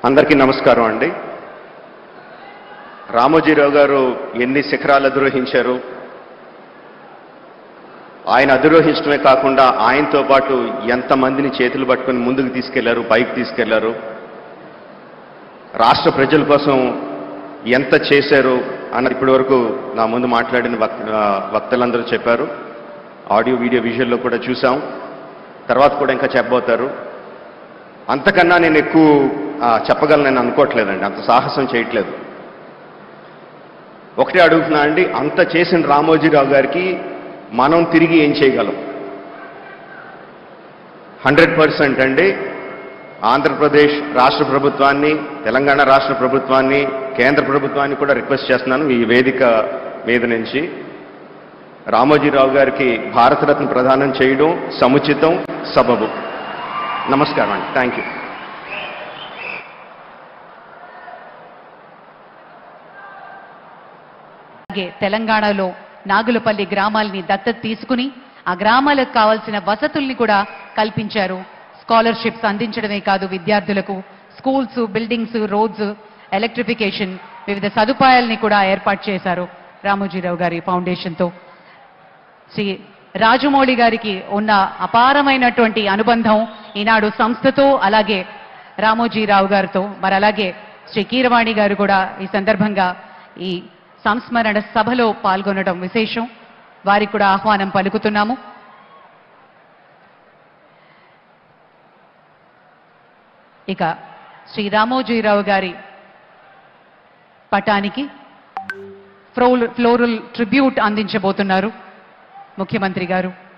అందరికీ నమస్కారం అండి రామోజీరావు గారు ఎన్ని శిఖరాలు అధిరోహించారు ఆయన అధిరోహించడమే కాకుండా ఆయనతో పాటు ఎంతమందిని చేతులు పట్టుకొని ముందుకు తీసుకెళ్లారు పైకి తీసుకెళ్లారు రాష్ట్ర ప్రజల కోసం ఎంత చేశారు అన్నది ఇప్పటి వరకు నా ముందు మాట్లాడిన వక్ ఆ, వక్తలందరూ చెప్పారు ఆడియో వీడియో విజువల్లో కూడా చూసాం తర్వాత కూడా ఇంకా చెప్పబోతారు అంతకన్నా నేను ఎక్కువ ఆ, చెప్పగలను నేను అనుకోవట్లేదండి అంత సాహసం చేయట్లేదు ఒకటే అడుగుతున్నా అండి అంత చేసిన రామోజీరావు గారికి మనం తిరిగి ఏం చేయగలం హండ్రెడ్ పర్సెంట్ అండి ఆంధ్రప్రదేశ్ రాష్ట్ర ప్రభుత్వాన్ని తెలంగాణ రాష్ట్ర ప్రభుత్వాన్ని కేంద్ర ప్రభుత్వాన్ని కూడా రిక్వెస్ట్ చేస్తున్నాను ఈ వేదిక మీద నుంచి రామోజీరావు గారికి భారతరత్న ప్రదానం చేయడం సముచితం సబబు నమస్కారం అండి థ్యాంక్ యూ అలాగే తెలంగాణలో నాగులపల్లి గ్రామాల్ని దత్తత తీసుకుని ఆ గ్రామాలకు కావాల్సిన వసతుల్ని కూడా కల్పించారు స్కాలర్షిప్స్ అందించడమే కాదు విద్యార్థులకు స్కూల్స్ బిల్డింగ్స్ రోడ్స్ ఎలక్ట్రిఫికేషన్ వివిధ సదుపాయాల్ని కూడా ఏర్పాటు చేశారు రామోజీరావు గారి ఫౌండేషన్తో శ్రీ రాజమౌళి గారికి ఉన్న అపారమైనటువంటి అనుబంధం ఈనాడు సంస్థతో అలాగే రామోజీరావు గారితో మరి అలాగే శ్రీ కీరవాణి గారు కూడా ఈ సందర్భంగా ఈ సంస్మరణ సభలో పాల్గొనడం విశేషం వారికి కూడా ఆహ్వానం పలుకుతున్నాము ఇక శ్రీ రామోజీరావు గారి పటానికి ఫ్లోరల్ ట్రిబ్యూట్ అందించబోతున్నారు ముఖ్యమంత్రి గారు